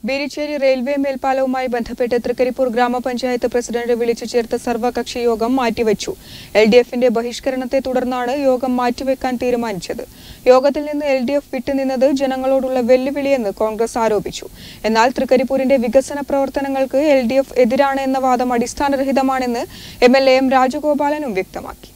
ബേരിച്ചേരി railway മേൽപ്പാലവുമായി ബന്ധപ്പെട്ട് തൃക്കരിപ്പൂർ ഗ്രാമപഞ്ചായത്ത് president വിളിച്ചു ചേർത്ത സർവകക്ഷി യോഗം മാറ്റിവെച്ചു എൽ ഡി എഫിന്റെ ബഹിഷ്കരണത്തെ തുടർന്നാണ് യോഗം മാറ്റിവെക്കാൻ തീരുമാനിച്ചത് യോഗത്തിൽ നിന്ന് എൽ ഡി എഫ് വിട്ടുനിന്നത് ജനങ്ങളോടുള്ള വെല്ലുവിളിയെന്ന് കോൺഗ്രസ് ആരോപിച്ചു എന്നാൽ തൃക്കരിപ്പൂരിന്റെ വികസന പ്രവർത്തനങ്ങൾക്ക് എൽ ഡി എഫ് എതിരാണ് എന്ന വാദം അടിസ്ഥാനരഹിതമാണെന്ന് എം എൽ എ എം രാജഗോപാലനും വ്യക്തമാക്കി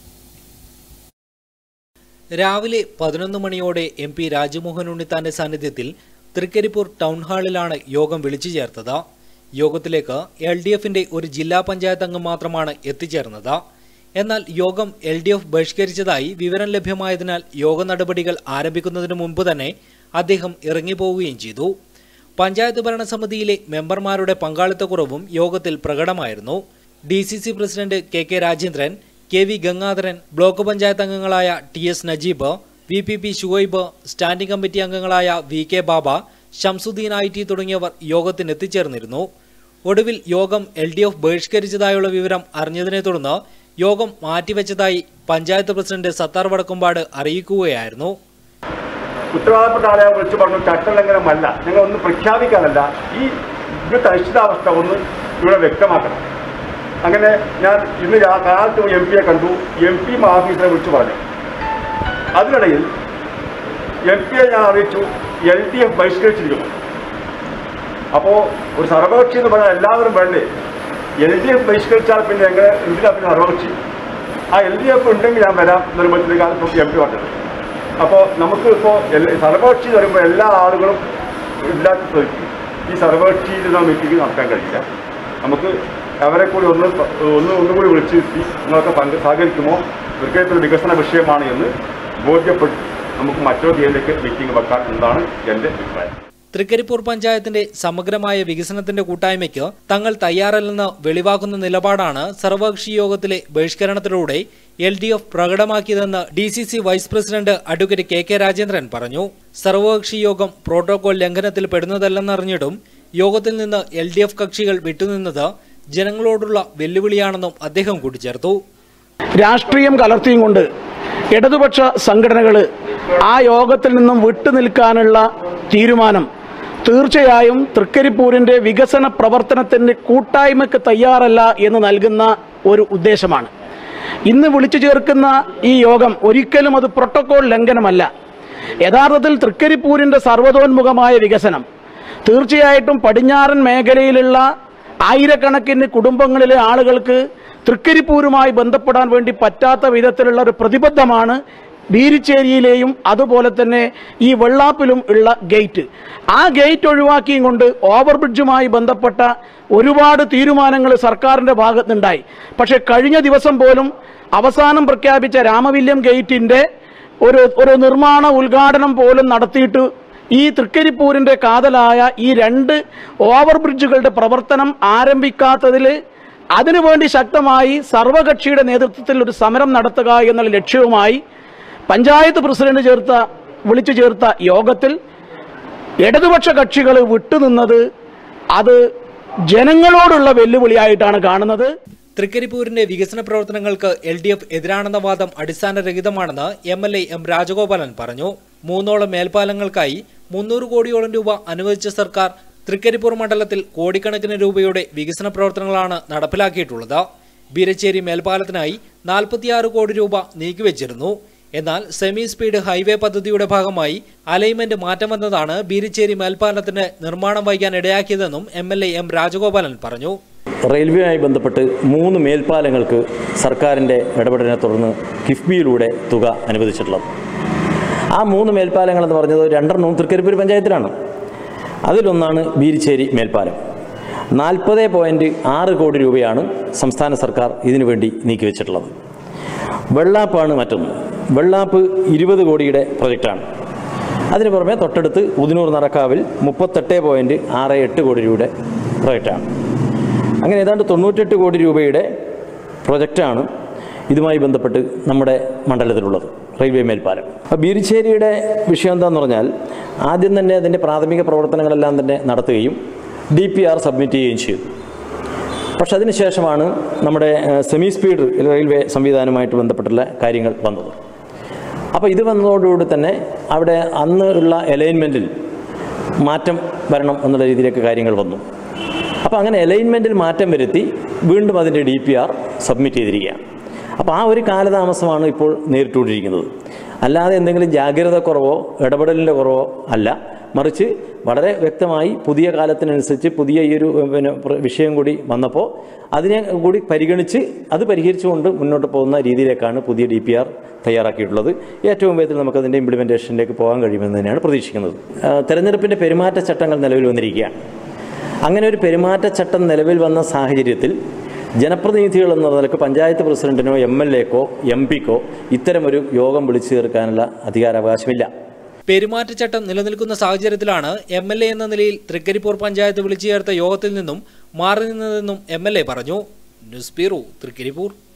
രാവിലെ പതിനൊന്ന് മണിയോടെ എം പി രാജ്മോഹൻ ഉണ്ണിത്താന്റെ സാന്നിധ്യത്തിൽ തൃക്കരിപ്പൂർ ടൗൺ ഹാളിലാണ് യോഗം വിളിച്ചു ചേർത്തത് യോഗത്തിലേക്ക് എൽ ഡി എഫിന്റെ ഒരു ജില്ലാ പഞ്ചായത്ത് അംഗം മാത്രമാണ് എത്തിച്ചേർന്നത് എന്നാൽ യോഗം എൽ ഡി എഫ് ബഹിഷ്കരിച്ചതായി വിവരം ലഭ്യമായതിനാൽ യോഗ നടപടികൾ ആരംഭിക്കുന്നതിന് മുമ്പ് തന്നെ അദ്ദേഹം ഇറങ്ങിപ്പോവുകയും ചെയ്തു പഞ്ചായത്ത് ഭരണസമിതിയിലെ മെമ്പർമാരുടെ പങ്കാളിത്തക്കുറവും യോഗത്തിൽ പ്രകടമായിരുന്നു D C C president K K Rajendran K V Gangadharan block panchayat അംഗങ്ങളായ T S Najeeb V P P Shuhaib standing committee അംഗങ്ങളായ V K Baba Shamsuddin I T തുടങ്ങിയവർ യോഗത്തിന് എത്തിച്ചേർന്നിരുന്നു ഒടുവിൽ യോഗം എൽ ഡി എഫ് ബഹിഷ്കരിച്ചതായുള്ള വിവരം അറിഞ്ഞതിനെ തുടർന്ന് യോഗം മാറ്റിവെച്ചതായി പഞ്ചായത്ത് പ്രസിഡന്റ് സത്താർ വടക്കുംപാട് അറിയിക്കുകയായിരുന്നു ഉത്തരവാദപ്പെട്ട ആളെ വിളിച്ചു പറഞ്ഞു ചട്ടലംഘനമല്ല ഞങ്ങൾ ഒന്ന് പ്രഖ്യാപിക്കാനല്ല ഈ ഇവിടുത്തെ അനിശ്ചിതാവസ്ഥ ഒന്ന് ഇവിടെ വ്യക്തമാക്കണം അങ്ങനെ ഞാൻ ഇന്ന് രാ- കാലത്ത് എം പിയെ കണ്ടു എം പി ഓഫീസറെ വിളിച്ചു പറഞ്ഞു അതിനിടയിൽ എം പിയെ ഞാൻ അറിയിച്ചു എൽ ഡി എഫ് ബഹിഷ്കരിച്ചിരിക്കുന്നു അപ്പോൾ ഒരു സർവകക്ഷി എന്ന് പറഞ്ഞാൽ എല്ലാവരും വേണ്ടേ എൽ ഡി എഫ് ബഹിഷ്കരിച്ചാൽ പിന്നെ എങ്ങനെ എന്തിനാ പിന്നെ സർവകക്ഷി ആ എൽ ഡി എഫ് ഉണ്ടെങ്കിൽ ഞാൻ വരാം നിർബന്ധിച്ചിരിക്കാൻ എം പി പറഞ്ഞത് അപ്പോൾ നമുക്ക് ഇപ്പോൾ സർവകക്ഷി എന്ന് പറയുമ്പോൾ എല്ലാ ആളുകളും ഇല്ലാത്ത സ്ഥിതിക്ക് ഈ സർവകക്ഷിയിലുള്ള മീറ്റിംഗ് നടത്താൻ കഴിയില്ല നമുക്ക് അവരെ കൂടി ഒന്ന് പ- ഒന്ന് ഒന്നുകൂടി വിളിച്ചു നിർത്തി നിങ്ങളൊക്കെ പങ്ക് സഹകരിക്കുമോ ക്രിക്കറ്റ് വികസന വിഷയമാണ് എന്ന് ബോധ്യപ്പെട്ട് നമുക്ക് മറ്റൊരു തീയതിയിലേക്ക് മീറ്റിംഗ് വെക്കാൻ എന്നതാണ് എൻ്റെ അഭിപ്രായം തൃക്കരിപ്പൂർ പഞ്ചായത്തിന്റെ സമഗ്രമായ വികസനത്തിന്റെ കൂട്ടായ്മയ്ക്ക് തങ്ങൾ തയ്യാറല്ലെന്ന് വെളിവാക്കുന്ന നിലപാടാണ് സർവകക്ഷി യോഗത്തിലെ ബഹിഷ്കരണത്തിലൂടെ എൽ ഡി എഫ് പ്രകടമാക്കിയതെന്ന് D C C vice president advocate K K Rajendran പറഞ്ഞു സർവകക്ഷി യോഗം പ്രോട്ടോകോൾ ലംഘനത്തിൽ പെടുന്നതല്ലെന്നറിഞ്ഞിട്ടും യോഗത്തിൽ നിന്ന് എൽ ഡി എഫ് കക്ഷികൾ വിട്ടുനിന്നത് ജനങ്ങളോടുള്ള വെല്ലുവിളിയാണെന്നും അദ്ദേഹം കൂട്ടിച്ചേർത്തു രാഷ്ട്രീയം കലർത്തിയും കൊണ്ട് ഇടതുപക്ഷ സംഘടനകൾ ആ യോഗത്തിൽ നിന്നും വിട്ടുനിൽക്കാനുള്ള തീരുമാനം തീർച്ചയായും തൃക്കരിപ്പൂരിൻ്റെ വികസന പ്രവർത്തനത്തിൻ്റെ കൂട്ടായ്മയ്ക്ക് തയ്യാറല്ല എന്ന് നൽകുന്ന ഒരു ഉദ്ദേശമാണ് ഇന്ന് വിളിച്ചു ചേർക്കുന്ന ഈ യോഗം ഒരിക്കലും അത് പ്രോട്ടോകോൾ ലംഘനമല്ല യഥാർത്ഥത്തിൽ തൃക്കരിപ്പൂരിൻ്റെ സർവ്വതോന്മുഖമായ വികസനം തീർച്ചയായിട്ടും പടിഞ്ഞാറൻ മേഖലയിലുള്ള ആയിരക്കണക്കിന് കുടുംബങ്ങളിലെ ആളുകൾക്ക് തൃക്കരിപ്പൂരുമായി ബന്ധപ്പെടാൻ വേണ്ടി പറ്റാത്ത വിധത്തിലുള്ള ഒരു പ്രതിബദ്ധമാണ് ബീരിച്ചേരിയിലെയും അതുപോലെ തന്നെ ഈ വെള്ളാപ്പിലും ഉള്ള ഗേറ്റ് ആ ഗേറ്റ് ഒഴിവാക്കിയും കൊണ്ട് ഓവർബ്രിഡ്ജുമായി ബന്ധപ്പെട്ട ഒരുപാട് തീരുമാനങ്ങൾ സർക്കാരിൻ്റെ ഭാഗത്തുനിന്നുണ്ടായി പക്ഷേ കഴിഞ്ഞ ദിവസം പോലും അവസാനം പ്രഖ്യാപിച്ച രാമവില്യം ഗേറ്റിൻ്റെ ഒരു ഒരു നിർമ്മാണ ഉദ്ഘാടനം പോലും നടത്തിയിട്ട് ഈ തൃക്കരിപ്പൂരിൻ്റെ കാതലായ ഈ രണ്ട് ഓവർബ്രിഡ്ജുകളുടെ പ്രവർത്തനം ആരംഭിക്കാത്തതിൽ അതിനുവേണ്ടി ശക്തമായി സർവകക്ഷിയുടെ നേതൃത്വത്തിൽ ഒരു സമരം നടത്തുക എന്നുള്ള ലക്ഷ്യവുമായി പഞ്ചായത്ത് പ്രസിഡന്റ് ചേർത്ത വിളിച്ചു ചേർത്ത യോഗത്തിൽ ഇടതുപക്ഷ കക്ഷികൾ വിട്ടുനിന്നത് അത് ജനങ്ങളോടുള്ള വെല്ലുവിളിയായിട്ടാണ് കാണുന്നത് തൃക്കരിപ്പൂരിന്റെ വികസന പ്രവർത്തനങ്ങൾക്ക് എൽ ഡി എഫ് എതിരാണെന്ന വാദം അടിസ്ഥാനരഹിതമാണെന്ന് M L A M Rajagopalan പറഞ്ഞു മൂന്നോളം മേൽപ്പാലങ്ങൾക്കായി മുന്നൂറ് കോടിയോളം രൂപ അനുവദിച്ച സർക്കാർ തൃക്കരിപ്പൂർ മണ്ഡലത്തിൽ കോടിക്കണക്കിന് രൂപയുടെ വികസന പ്രവർത്തനങ്ങളാണ് നടപ്പിലാക്കിയിട്ടുള്ളത് ബീരച്ചേരി മേൽപ്പാലത്തിനായി നാൽപ്പത്തിയാറ് കോടി രൂപ നീക്കിവെച്ചിരുന്നു എന്നാൽ സെമി സ്പീഡ് ഹൈവേ പദ്ധതിയുടെ ഭാഗമായി അലൈൻമെന്റ് മാറ്റം വന്നതാണ് ബീരിച്ചേരി മേൽപ്പാലത്തിന്റെ നിർമ്മാണം വൈകാൻ ഇടയാക്കിയതെന്നും M L A M Rajagopalan പറഞ്ഞു റെയിൽവേയുമായി ബന്ധപ്പെട്ട് മൂന്ന് മേൽപ്പാലങ്ങൾക്ക് സർക്കാരിൻ്റെ ഇടപെടലിനെ തുടർന്ന് കിഫ്ബിയിലൂടെ തുക അനുവദിച്ചിട്ടുള്ളത് ആ മൂന്ന് മേൽപ്പാലങ്ങൾ എന്ന് പറഞ്ഞത് രണ്ടെണ്ണവും തൃക്കരിപ്പൂർ പഞ്ചായത്തിലാണ് അതിലൊന്നാണ് ബീരിച്ചേരി മേൽപ്പാലം നാൽപ്പത് പോയിൻറ്റ് ആറ് കോടി രൂപയാണ് സംസ്ഥാന സർക്കാർ ഇതിനു വേണ്ടി നീക്കിവെച്ചിട്ടുള്ളത് വെള്ളാപ്പാണ് മറ്റൊന്ന് വെള്ളാപ്പ് ഇരുപത് കോടിയുടെ പ്രൊജക്റ്റാണ് അതിന് പുറമെ തൊട്ടടുത്ത് ഉദിനൂർ നടക്കാവിൽ മുപ്പത്തെട്ട് പോയിൻറ്റ് ആറ് എട്ട് കോടി രൂപയുടെ പ്രൊജക്റ്റാണ് അങ്ങനെ ഏതാണ്ട് തൊണ്ണൂറ്റെട്ട് കോടി രൂപയുടെ പ്രൊജക്റ്റാണ് ഇതുമായി ബന്ധപ്പെട്ട് നമ്മുടെ മണ്ഡലത്തിലുള്ളത് റെയിൽവേ മേൽപ്പാലം അപ്പോൾ ബീരിച്ചേരിയുടെ വിഷയം എന്താണെന്ന് പറഞ്ഞാൽ ആദ്യം തന്നെ അതിൻ്റെ പ്രാഥമിക പ്രവർത്തനങ്ങളെല്ലാം തന്നെ നടത്തുകയും ഡി പി ആർ സബ്മിറ്റ് ചെയ്യുകയും ചെയ്തു പക്ഷെ അതിനുശേഷമാണ് നമ്മുടെ ഏഹ്, സെമി സ്പീഡ് റെയിൽവേ സംവിധാനവുമായിട്ട് ബന്ധപ്പെട്ടുള്ള കാര്യങ്ങൾ വന്നത് അപ്പോൾ ഇത് വന്നതോടുകൂടി തന്നെ അവിടെ അന്ന് ഉള്ള അലൈൻമെൻറ്റിൽ മാറ്റം വരണം എന്നുള്ള രീതിയിലേക്ക് കാര്യങ്ങൾ വന്നു അപ്പോൾ അങ്ങനെ അലൈൻമെൻറ്റിൽ മാറ്റം വരുത്തി വീണ്ടും അതിൻ്റെ ഡി പി ആർ സബ്മിറ്റ് ചെയ്തിരിക്കുകയാണ് അപ്പോൾ ആ ഒരു കാലതാമസമാണ് ഇപ്പോൾ നേരിട്ടുകൊണ്ടിരിക്കുന്നത് അല്ലാതെ എന്തെങ്കിലും ജാഗ്രത കുറവോ ഇടപെടലിൻ്റെ കുറവോ അല്ല മറിച്ച് വളരെ വ്യക്തമായി പുതിയ കാലത്തിനനുസരിച്ച് പുതിയ ഈ ഒരു പിന്നെ പ്ര- വിഷയം കൂടി വന്നപ്പോൾ അതിനെ കൂടി പരിഗണിച്ച് അത് പരിഹരിച്ചുകൊണ്ട് മുന്നോട്ട് പോകുന്ന രീതിയിലേക്കാണ് പുതിയ ഡി പി ആർ തയ്യാറാക്കിയിട്ടുള്ളത് ഏറ്റവും വേഗത്തിൽ നമുക്കതിൻ്റെ ഇംപ്ലിമെൻറ്റേഷനിലേക്ക് പോകാൻ കഴിയുമെന്ന് തന്നെയാണ് പ്രതീക്ഷിക്കുന്നത് ആ, തെരഞ്ഞെടുപ്പിൻ്റെ പെരുമാറ്റച്ചട്ടങ്ങൾ നിലവിൽ വന്നിരിക്കുകയാണ് അങ്ങനെ ഒരു പെരുമാറ്റച്ചട്ടം നിലവിൽ വന്ന സാഹചര്യത്തിൽ ജനപ്രതിനിധികൾ എന്ന നിലക്ക് പഞ്ചായത്ത് പ്രസിഡന്റിനോ എം എൽ എക്കോ എം പിക്കോ ഇത്തരമൊരു യോഗം വിളിച്ചു ചേർക്കാനുള്ള അധികാരാവകാശമില്ല പെരുമാറ്റച്ചട്ടം നിലനിൽക്കുന്ന സാഹചര്യത്തിലാണ് എം എൽ എ എന്ന നിലയിൽ തൃക്കരിപ്പൂർ പഞ്ചായത്ത് വിളിച്ചു ചേർത്ത യോഗത്തിൽ നിന്നും മാറി നിന്നതെന്നും എം എൽ എ പറഞ്ഞു ന്യൂസ് ബ്യൂറോ തൃക്കരിപ്പൂർ